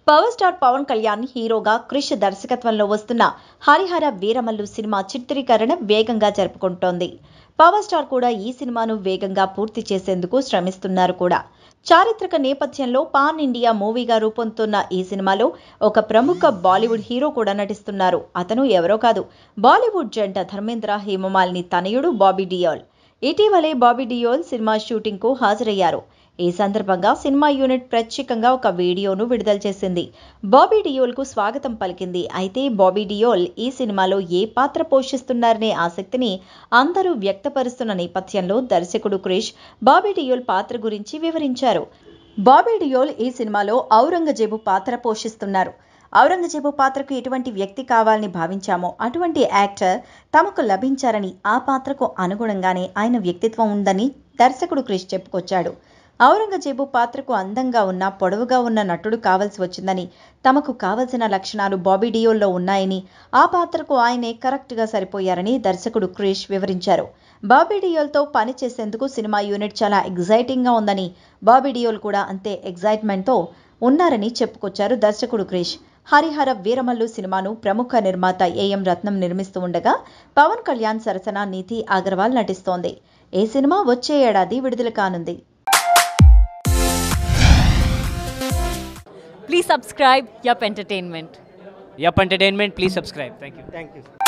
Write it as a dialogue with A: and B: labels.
A: Power star Pawan Kalyan హీరోగా క్రిష్ దర్శకత్వంలో వస్తున్న హరిహర వీరమల్లు సినిమా చిత్రీకరణ వేగంగా జరుపుకుంటోంది పవర్ స్టార్ కూడా ఈ సినిమాను వేగంగా పూర్తి చేసేందుకు శ్రమిస్తున్నారు కూడా చారిత్రక నేపథ్యంలో పాన్ ఇండియా మూవీగా రూపొందుతున్న ఈ సినిమాలో ఒక ప్రముఖ బాలీవుడ్ హీరో కూడా నటిస్తున్నారు అతను ఎవరో కాదు బాలీవుడ్ జంట ధర్మేంద్ర హేమమాలిని తనయుడు బాబీ డియోల్ ఇటీవలే బాబీ డియోల్ సినిమా షూటింగ్కు హాజరయ్యారు ఈ సందర్భంగా సినిమా యూనిట్ ప్రత్యేకంగా ఒక వీడియోను విడుదల చేసింది బాబీ డియోల్కు స్వాగతం పలికింది అయితే బాబీ డియోల్ ఈ సినిమాలో ఏ పాత్ర పోషిస్తున్నారనే ఆసక్తిని అందరూ వ్యక్తపరుస్తున్న నేపథ్యంలో దర్శకుడు క్రిష్ బాబీ డియోల్ పాత్ర గురించి వివరించారు బాబీ డియోల్ ఈ సినిమాలో ఔరంగజేబు పాత్ర పోషిస్తున్నారు ఔరంగజేబు పాత్రకు ఎటువంటి వ్యక్తి కావాలని భావించామో అటువంటి యాక్టర్ తమకు లభించారని ఆ పాత్రకు అనుగుణంగానే ఆయన వ్యక్తిత్వం ఉందని దర్శకుడు క్రిష్ చెప్పుకొచ్చాడు ఔరంగజేబు పాత్రకు అందంగా ఉన్న పొడవుగా ఉన్న నటుడు కావాల్సి వచ్చిందని తమకు కావలసిన లక్షణాలు బాబీ డియోల్లో ఉన్నాయని ఆ పాత్రకు ఆయనే కరెక్ట్గా సరిపోయారని దర్శకుడు క్రిష్ వివరించారు బాబీ డియోల్తో పని చేసేందుకు సినిమా యూనిట్ చాలా ఎగ్జైటింగ్గా ఉందని బాబీ డియోల్ కూడా అంతే ఎగ్జైట్మెంట్తో ఉన్నారని చెప్పుకొచ్చారు దర్శకుడు క్రిష్ హరిహర వీరమల్లు సినిమాను ప్రముఖ నిర్మాత ఏఎం రత్నం నిర్మిస్తూ ఉండగా పవన్ కళ్యాణ్ సరసన నీతి అగర్వాల్ నటిస్తోంది ఈ సినిమా వచ్చే ఏడాది విడుదల కానుంది
B: Please subscribe Yup Entertainment.
C: Yup Entertainment, please subscribe. Thank you.
D: Thank you.